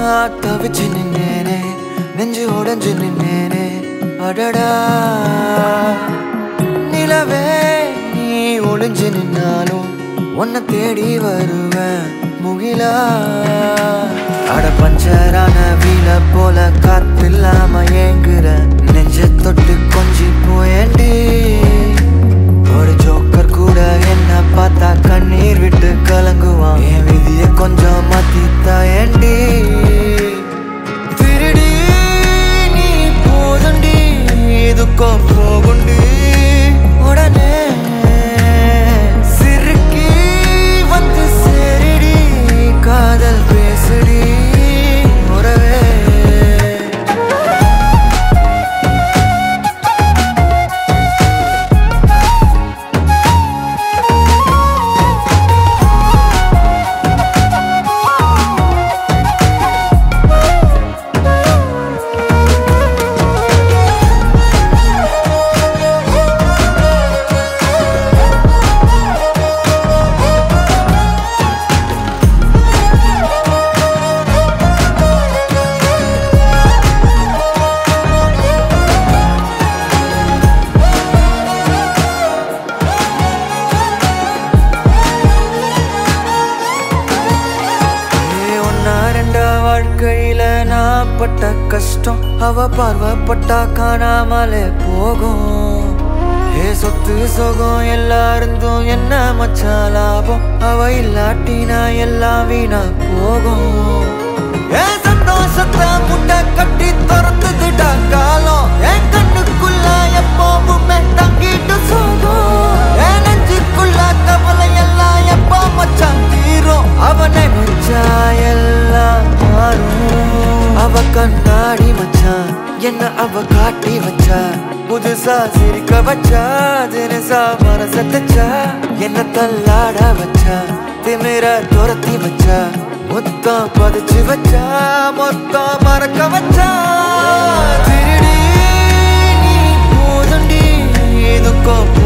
தவிச்சு நின்னேனே நெஞ்சு உடைஞ்சு நின்னேனே அடடா நிலவே நீ ஒளிஞ்சு நின்னாலும் உன்னை தேடி வருவேன் முகிலா அட பஞ்சரான வீல போல காத்தில்லாம ஏங்குற நெஞ்ச தொட்டு கொஞ்சி போயண்டி ஒரு ஜோக்கர் கூட என்ன பார்த்தா கண்ணீர் விட்டு கலங்குவான் என் விதிய கொஞ்சம் மாத்தி தாயண்டி திருடி நீ போதுண்டி இதுக்கும் போகுண்டி உடனே சிறுக்கி வந்து சேரிடி காதல் பேசுடி உறவே ஏ ஒன்னா ரெண்டா வாழ்க்கையில நான் பட்ட கஷ்டம் அவ பார்வப்பட்டா காணாமலே போகும் ஏ சொத்து சுகம் எல்லாருந்தும் என்ன மச்சான் லாபம் அவ இல்லாட்டி நான் எல்லாம் வீணா போகும் ஏ சந்தோஷத்தை முட்டை கட்டி துரத்துதுடா காலம் என் கண்ணுக்குள்ள எப்பவுமே தங்கிட்டு சோகம் என் நெஞ்சுக்குள்ள கவலை எல்லாம் எப்போ மச்சான் தீரும் அவனை நினைச்சா எல்லாம் மாறும் அவ கண்ணாடி மச்சான் என்ன அவ காட்டி வச்சா புதுசா சிரிக்க வச்சா தினசா மனச தச்சா என்ன தள்ளாட வச்சா திமிர துரத்தி வச்சா மொத்தம் பதிச்சு வச்சா மொத்தம் மறக்க வச்சா திருடி நீ போதுண்டி இதுக்கும்